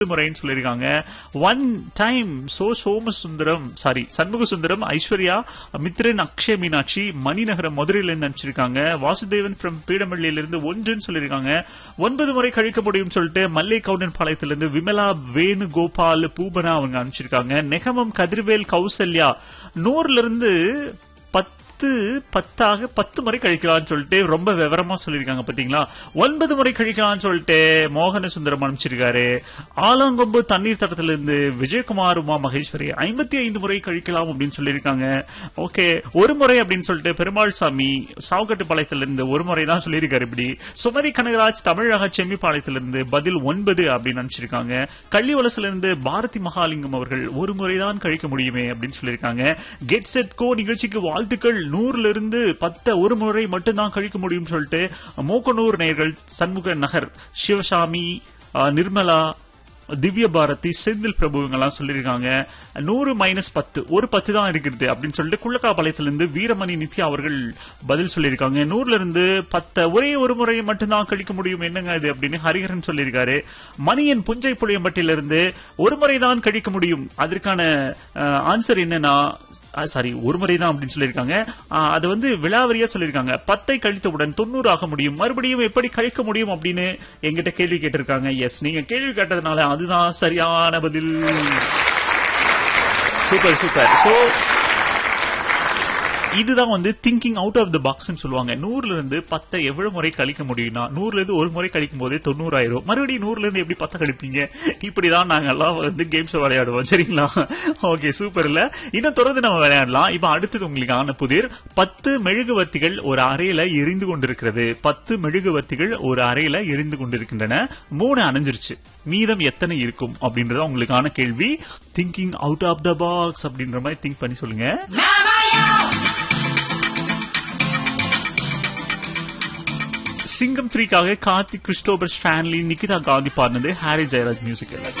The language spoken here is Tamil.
முறைன்னு சொல்லியிருக்காங்க one time so Somasundaram sorry Shanmuga Sundaram Aishwarya Mithran Akshaya Meenakshi Maninagaram மதுரையில இருந்து அனுப்பிச்சிருக்காங்க வாசுதேவன் ஃப்ரம் பீடமல்லியில இருந்து ஒன்றுன்னு சொல்லியிருக்காங்க ஒன்பது முறை கழிக்க முடியும்னு சொல்லிட்டு மல்லை கவுண்டன் பாளையத்திலிருந்து விமலா வேணு கோபால் பூபனா அவங்க அனுப்பிச்சிருக்காங்க நெகமம் கதிர்வேல் கௌசல்யா நூறுல இருந்து பத்து பத்தாக பத்து முறை கழிக்கலாம்னு சொல்லிட்டு ரொம்ப விவரமா சொல்லியிருக்காங்க பாத்தீங்களா ஒன்பது முறை கழிக்கலாம்னு சொல்லிட்டு மோகன சுந்தரம் அனுப்பிச்சிருக்காரு ஆலாங்கொம்பு தண்ணீர் தடத்துல இருந்து விஜயகுமார் உமா மகேஸ்வரி ஐம்பத்தி ஐந்து முறை கழிக்கலாம் அப்படின்னு சொல்லியிருக்காங்க ஓகே ஒரு முறை அப்படின்னு சொல்லிட்டு பெருமாள் சாமி சாவுக்கட்டு பாளையத்துல இருந்து ஒரு முறை தான் சொல்லியிருக்காரு இப்படி சுமதி கனகராஜ் தமிழக செம்மிப்பாளையத்திலிருந்து பதில் ஒன்பது அப்படின்னு அனுப்பிச்சிருக்காங்க கள்ளி வலசுல இருந்து பாரதி மகாலிங்கம் அவர்கள் ஒரு முறைதான் கழிக்க முடியுமே அப்படின்னு சொல்லியிருக்காங்க கெட் செட் கோ நிகழ்ச்சிக்கு வாழ்த்துக்கள் நூறுல இருந்து பத்த ஒரு முறை மட்டும்தான் கழிக்க முடியும் சொல்லிட்டு மோக்கனூர் நேயர்கள் சண்முக நகர் சிவசாமி அஹ், நிர்மலா திவ்ய பாரதி செந்தில் பிரபு இவங்கெல்லாம் சொல்லியிருக்காங்க நூறு மைனஸ் பத்து ஒரு பத்து தான் இருக்குது அப்படின்னு சொல்லிட்டு குள்ளக்காபாளையத்திலிருந்து வீரமணி நித்யா அவர்கள் பதில் சொல்லியிருக்காங்க நூறுல இருந்து பத்த ஒரே ஒரு முறை மட்டும்தான் கழிக்க முடியும் என்னங்க இது அப்படின்னு ஹரிஹரன் சொல்லியிருக்காரு மணியன் புஞ்சை புளியம்பட்டியிலிருந்து ஒரு முறை தான் கழிக்க முடியும் அதற்கான ஆன்சர் என்னன்னா சாரி ஒரு முறை தான் அப்படின்னு சொல்லியிருக்காங்க அஹ், அது வந்து விலாவரியா சொல்லியிருக்காங்க பத்தை கழித்தவுடன் தொண்ணூறு ஆக முடியும் மறுபடியும் எப்படி கழிக்க முடியும் அப்படின்னு எங்கிட்ட கேள்வி கேட்டிருக்காங்க எஸ் நீங்க கேள்வி கேட்டதுனால அதுதான் சரியான பதில் சூப்பர் சூப்பர் சோ இதுதான் வந்து thinking out of the box சொல்லுவாங்க நூறுல இருந்து பத்தை எவ்வளவு முறை கழிக்க முடியும்னா நூறுல இருந்து ஒரு முறை கழிக்கும் போதே தொண்ணூறாயிரம் மறுபடியும் நூறுல இருந்து எப்படி பத்தை கழிப்பீங்க இப்படிதான் நாங்க எல்லாம் வந்து கேம்ஸ் விளையாடுவோம் சரிங்களா ஓகே சூப்பர் இல்ல இன்னும் தொடர்ந்து நம்ம விளையாடலாம் இப்ப அடுத்தது உங்களுக்கான புதிர் பத்து மெழுகுவர்த்திகள் ஒரு அறையில எரிந்து கொண்டிருக்கிறது பத்து மெழுகுவர்த்திகள் ஒரு அறையில எரிந்து கொண்டிருக்கின்றன மூணு அணைஞ்சிருச்சு மீதம் எத்தனை இருக்கும் அப்படின்றத உங்களுக்கான கேள்வி thinking out of the box அப்படின்ற மாதிரி திங்க் பண்ணி சொல்லுங்க சிங்கம் த்ரீக்காக கார்த்திக் கிறிஸ்டோபர் ஸ்டான்லி நிகிதா காந்தி பாடினது ஹாரி ஜெயராஜ் மியூசிக்